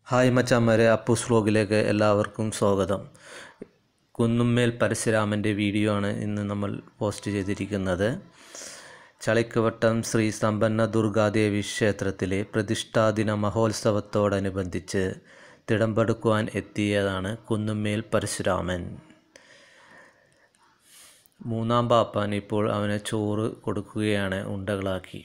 Hi മച്ചാന്മാരെ Appus വ്ലോഗിലേക്ക് എല്ലാവർക്കും സ്വാഗതം Kunnummel പരശുരാമൻ്റെ video ആണ് ഇന്ന് നമ്മൾ പോസ്റ്റ് ചെയ്തിരിക്കുന്നത് ചളിക്കവട്ടം ശ്രീ സമ്പന്ന ദുർഗാദേവി ക്ഷേത്രത്തിലെ പ്രതിഷ്ഠാദിന മഹോത്സവത്തോടനുബന്ധിച്ച് തിടമ്പെടുക്കുവാൻ എത്തിയതാണ് കുന്നുമ്മേൽ പരശുരാമൻ മൂന്നാം പാപ്പാൻ ഇപ്പോൾ അവന് ചോറ് കൊടുക്കുകയാണ് ഉണ്ടകളാക്കി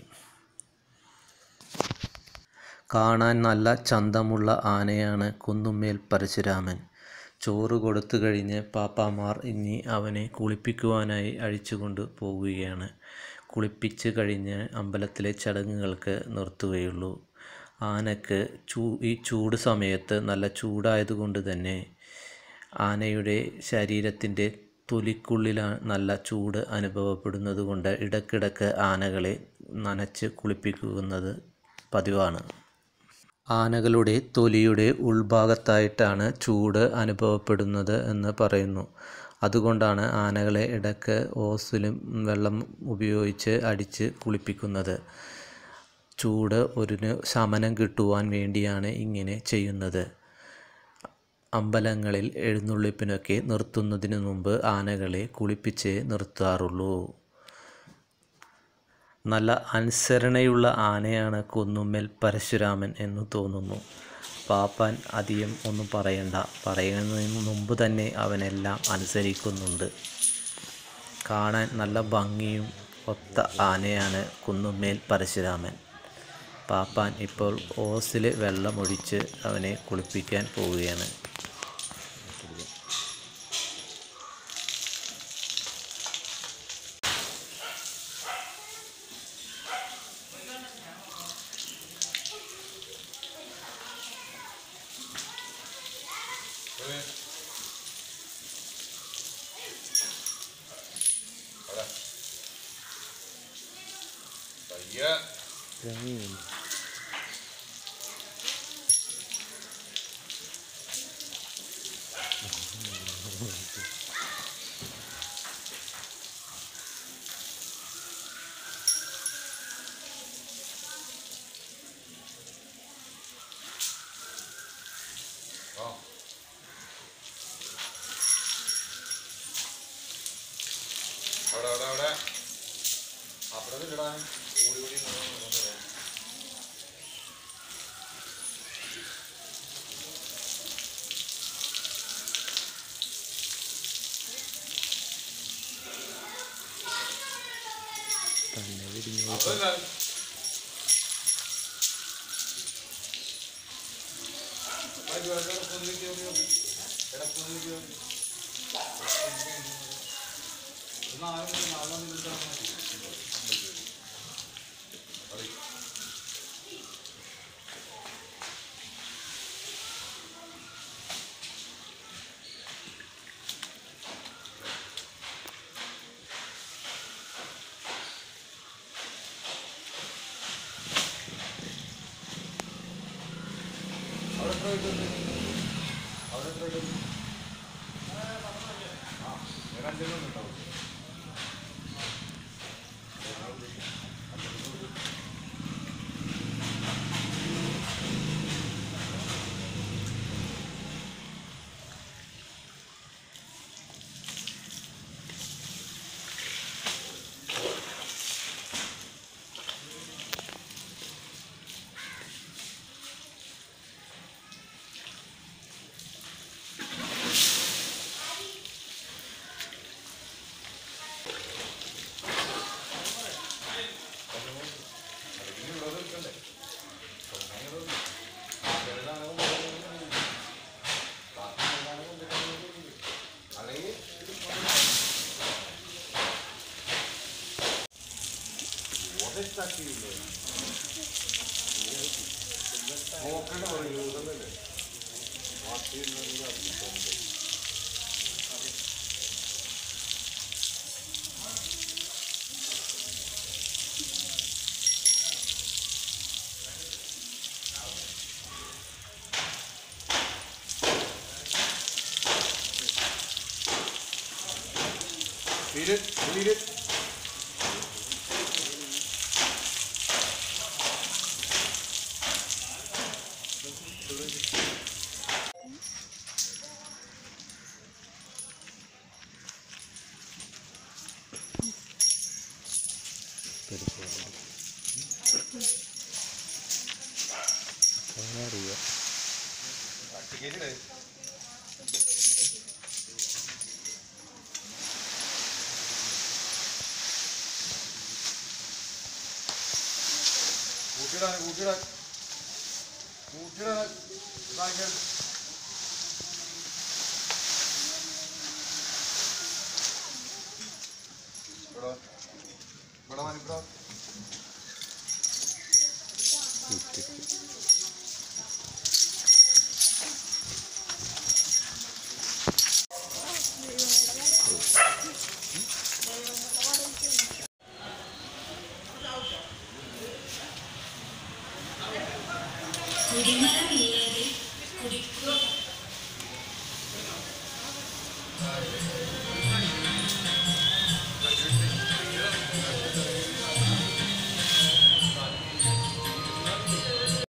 കാണാൻ നല്ല ചന്തമുള്ള ആനയാണ് കുന്നുമ്മേൽ പരശുരാമൻ ചോറ് കൊടുത്തു കഴിഞ്ഞ് പാപ്പാമാർ ഇനി അവനെ കുളിപ്പിക്കുവാനായി അഴിച്ചുകൊണ്ട് പോവുകയാണ് കുളിപ്പിച്ച് കഴിഞ്ഞ് അമ്പലത്തിലെ ചടങ്ങുകൾക്ക് നിർത്തുകയുള്ളൂ ആനക്ക് ചൂ ഈ ചൂട് സമയത്ത് നല്ല ചൂടായതുകൊണ്ട് തന്നെ ആനയുടെ ശരീരത്തിൻ്റെ തൊലിക്കുള്ളിലാണ് നല്ല ചൂട് അനുഭവപ്പെടുന്നത് കൊണ്ട് ഇടയ്ക്കിടയ്ക്ക് ആനകളെ നനച്ച് കുളിപ്പിക്കുന്നത് പതിവാണ് ആനകളുടെ തൊലിയുടെ ഉൾഭാഗത്തായിട്ടാണ് ചൂട് അനുഭവപ്പെടുന്നത് എന്ന് പറയുന്നു അതുകൊണ്ടാണ് ആനകളെ ഇടയ്ക്ക് ഓസിലും വെള്ളം ഉപയോഗിച്ച് അടിച്ച് കുളിപ്പിക്കുന്നത് ചൂട് ഒരു ശമനം കിട്ടുവാൻ വേണ്ടിയാണ് ഇങ്ങനെ ചെയ്യുന്നത് അമ്പലങ്ങളിൽ എഴുന്നള്ളിപ്പിനൊക്കെ നിർത്തുന്നതിന് മുമ്പ് ആനകളെ കുളിപ്പിച്ച് നിർത്താറുള്ളൂ നല്ല അനുസരണയുള്ള ആനയാണ് കുന്നുമ്മൽ പരശുരാമൻ എന്ന് തോന്നുന്നു പാപ്പാൻ അധികം ഒന്നും പറയണ്ട പറയുന്നതിന് മുമ്പ് തന്നെ അവനെല്ലാം അനുസരിക്കുന്നുണ്ട് കാണാൻ നല്ല ഭംഗിയും ഒത്ത ആനയാണ് കുന്നുമ്മേൽ പരശുരാമൻ പാപ്പാൻ ഇപ്പോൾ ഓസിൽ വെള്ളമൊഴിച്ച് അവനെ കുളിപ്പിക്കാൻ പോവുകയാണ് പയ്യ ആ അവിടെ അവിടെ അവിടെ അപ്പുറത്തില്ലടാ ഓടി ഓടി നടന്നു തന്നെ വിരിഞ്ഞു അതല്ല അവിടെ എത്ര കിട്ടും അവിടെ എത്ര കിട്ടും ആ വേറെ അഞ്ചെണ്ണം ഉണ്ടാവും നോക്കണ്ട പറയൂ ഇതല്ലേ Beat it, beat it. പട്ടികയിലിടേ കൂട്ടിയിടാൻ കൂട്ടിയിടാൻ കൂട്ടിയിടാൻ ഇതാക്കിയാൽ ഇവിടെ വാ. ഇവിടെ വാ, ഇവിടെ വാ. കുടിമരമില്ലാതെ കുടിക്കുക